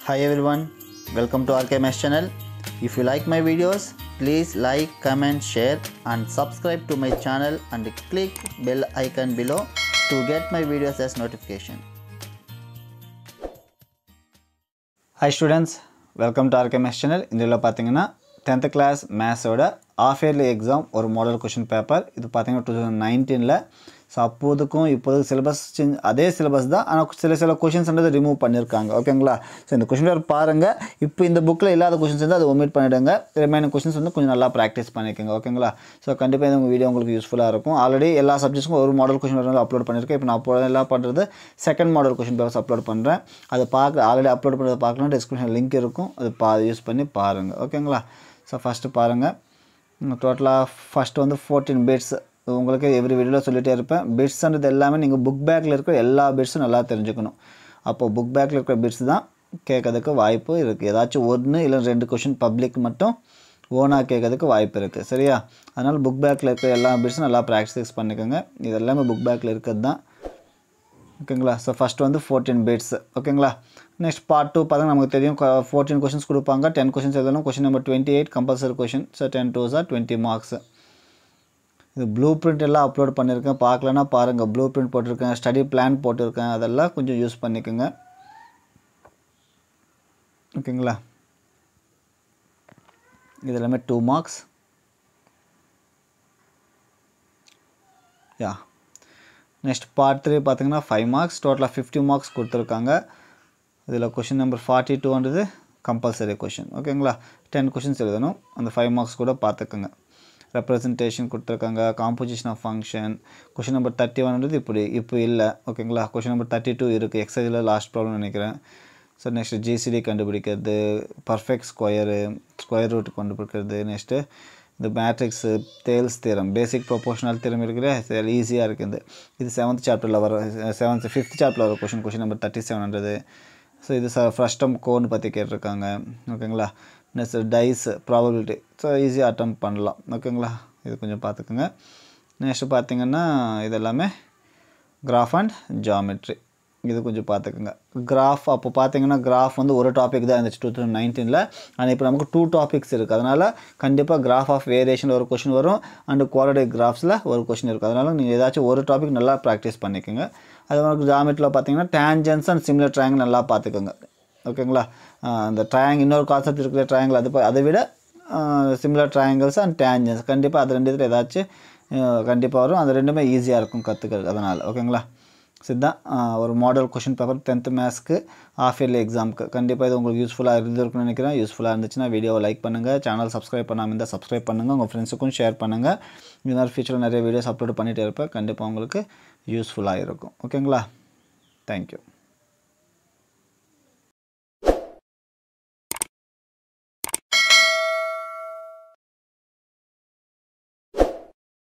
Hi everyone, welcome to RKMS channel. If you like my videos, please like, comment, share and subscribe to my channel and click bell icon below to get my videos as notification. Hi students welcome to RKS channel இதில் பார்த்தீங்கன்னா tenth class மேத்ஸோட half yearly exam ஒரு model question paper இது பார்த்தீங்கன்னா two thousand நைன்டீனில் so அப்போதுக்கும் இப்போதுக்கு syllabus change அதே சிலபஸ் தான் ஆனால் சில சில கொஷின்ஸ்ன்றது ரிமூவ் பண்ணியிருக்காங்க ஓகேங்களா ஸோ இந்த கொஷின் பேப்பர் பாருங்கள் இப்போ இந்த புக்கில் இல்லாத கொஷின்ஸ் வந்து அதை ஒமிட் பண்ணிவிடுங்க ரிமைனிங் கொஷின்ஸ் வந்து கொஞ்சம் நல்லா ப்ராக்டிஸ் பண்ணிக்கோங்க ஓகேங்களா ஸோ கண்டிப்பாக இந்த வீடியோ உங்களுக்கு யூஸ்ஃபுல்லாக இருக்கும் ஆல்ரெடி எல்லா சப்ஜெக்ட்ஸ்க்கும் ஒரு மாடல் கொஷின் பேப்பர் அப்லோட் பண்ணியிருக்கேன் இப்போ நான் அப்போ எல்லாம் பண்ணுறது second model question papers upload பண்ணுறேன் அதை பார்க்க ஆல்ரெடி அப்லோட் பண்ணுறதை பார்க்கலாம் டிஸ்கிரிப்ஷன் லிங்க் இருக்கும் அது பா யூஸ் பண்ணி பாருங்கள் ஓகேங்களா ஸோ ஃபஸ்ட்டு பாருங்கள் டோட்டலாக ஃபஸ்ட்டு வந்து ஃபோர்டீன் பிட்ஸ் உங்களுக்கு எவ்ரி வீடியோவில் சொல்லிகிட்டே இருப்பேன் பிட்ஸ்ன்றது எல்லாமே நீங்கள் புக் பேக்கில் இருக்கிற எல்லா பிட்ஸும் நல்லா தெரிஞ்சுக்கணும் அப்போது புக் பேக்கில் இருக்கிற பிட்ஸ் தான் கேட்கறதுக்கு வாய்ப்பு இருக்குது ஏதாச்சும் ஒன்று இல்லை ரெண்டு கொஷின் பப்ளிக் மட்டும் ஓனாக கேட்கறதுக்கு வாய்ப்பு இருக்குது சரியா அதனால் புக் பேக்கில் இருக்கிற எல்லா பிட்ஸும் நல்லா ப்ராக்டிஸ் பண்ணிக்கோங்க இது எல்லாமே புக் பேக்கில் இருக்கிறது தான் ஓகேங்களா ஸோ ஃபஸ்ட் வந்து ஃபோர்டீன் பிட்ஸ் ஓகேங்களா நெக்ஸ்ட் பார்ட் டூ பார்த்தா நமக்கு தெரியும் ஃபோர்டீன் கொஷின்ஸ் கொடுப்பாங்க டென் கொஷின்ஸ் எழுதணும் question number twenty eight compulsory question so ten two சார் டுவெண்ட்டி மார்க்ஸ் இது ப்ளூ பிரிண்ட் எல்லாம் அப்லோட் பண்ணியிருக்கேன் பார்க்கலன்னா பாருங்கள் ப்ளூ பிரிண்ட் போட்டிருக்கேன் ஸ்டடி பிளான் போட்டிருக்கேன் அதெல்லாம் கொஞ்சம் யூஸ் பண்ணிக்கோங்க ஓகேங்களா இது எல்லாமே டூ மார்க்ஸ் யா நெக்ஸ்ட் பார்ட் த்ரீ பார்த்தீங்கன்னா ஃபைவ் மார்க்ஸ் டோட்டலாக ஃபிஃப்டி மார்க்ஸ் கொடுத்துருக்காங்க இதில் கொஷின் நம்பர் ஃபார்ட்டி டூன்றது கம்பல்சரி கொஷின் ஓகேங்களா டென் கொஷின்ஸ் எழுதணும் அந்த ஃபைவ் மார்க்ஸ் கூட பார்த்துக்கோங்க ரெப்ரசன்டேஷன் கொடுத்துருக்காங்க composition of function question number thirty ஒன்றது இப்படி இப்போ இல்லை ஓகேங்களா கொஷின் நம்பர் தேர்ட்டி டூ இருக்குது எக்ஸைஸில் லாஸ்ட் ப்ராப்ளம் நினைக்கிறேன் ஸோ நெக்ஸ்ட்டு ஜிசிடி கண்டுபிடிக்கிறது பர்ஃபெக்ட் ஸ்கொயரு ஸ்கொயர் ரூட் கண்டுபிடிக்கிறது நெக்ஸ்ட்டு இந்த matrix Thales theorem basic proportional தீரம் இருக்கிற ஈஸியாக இருக்குது இது செவன்த் சாப்டரில் வர செவன்த் ஃபிஃப்த் சாப்டரில் வர கொஷின் கொஷின் நம்பர் தேர்ட்டி செவன்ன்றது ஸோ இது ச ஃபஸ்டம் கோன்னு பற்றி கேட்டிருக்காங்க ஓகேங்களா நெக்ஸ்ட் டைஸ் ப்ராபபிலிட்டி ஸோ ஈஸியாக அட்டம் பண்ணலாம் ஓகேங்களா இது கொஞ்சம் பார்த்துக்குங்க நெக்ஸ்ட்டு பார்த்தீங்கன்னா இது எல்லாமே கிராஃப் அண்ட் ஜாமெட்ரி இது கொஞ்சம் பார்த்துக்குங்க கிராஃப் அப்போ பார்த்தீங்கன்னா கிராஃப் வந்து ஒரு டாபிக் தான் இருந்துச்சு டூ தௌசண்ட் நைன்டீனில் ஆனால் இப்போ நமக்கு டூ டாபிக்ஸ் இருக்குது அதனால் கண்டிப்பாக கிராஃப் ஆஃப் வேரியேஷன் ஒரு கொஷின் வரும் அண்டு குவாலிட்டி கிராஃப்ஸில் ஒரு கொஷின் இருக்குது அதனால் நீங்கள் ஏதாச்சும் ஒரு டாபிக் நல்லா ப்ராக்டிஸ் பண்ணிக்கோங்க அது மாதிரி ஜாமெட்ரியில் பார்த்தீங்கன்னா டேஞ்சன்ஸ் அண்ட் சிமிலர் ட்ரையாங்கிள் நல்லா பார்த்துக்கோங்க ஓகேங்களா அந்த ட்ரையாங் இன்னொரு கான்செப்ட் இருக்கிற ட்ரையாங்கிள் அது அதை விட சிமிலர் ட்ரையாங்கிள்ஸ் அண்ட் டேஞ்சன்ஸ் கண்டிப்பாக அது ரெண்டு இதில் ஏதாச்சும் கண்டிப்பாக வரும் அது ரெண்டுமே ஈஸியாக இருக்கும் கற்றுக்கிறது அதனால் ஓகேங்களா இதுதான் ஒரு மாடல் கொஷின் பேப்பர் டென்த்து மேத்ஸ்க்கு ஆஃப் இயர்லி எக்ஸாமுக்கு கண்டிப்பாக இது உங்களுக்கு யூஸ்ஃபுல்லாக இருந்திருக்குன்னு நினைக்கிறேன் யூஸ்ஃபுல்லாக இருந்துச்சுன்னா வீடியோவை லைக் பண்ணுங்கள் சேனல் சப்ஸ்கிரைப் பண்ணாமல் இருந்தால் சப்ஸ்கிரைப் பண்ணுங்கள் உங்கள் ஃப்ரெண்ட்ஸுக்கும் ஷேர் பண்ணுங்கள் இந்த மாதிரி ஃபியூச்சரில் நிறைய வீடியோஸ் அப்லோட் பண்ணிகிட்டே இருப்பேன் கண்டிப்பாக உங்களுக்கு யூஸ்ஃபுல்லாக இருக்கும் ஓகேங்களா தேங்க்யூ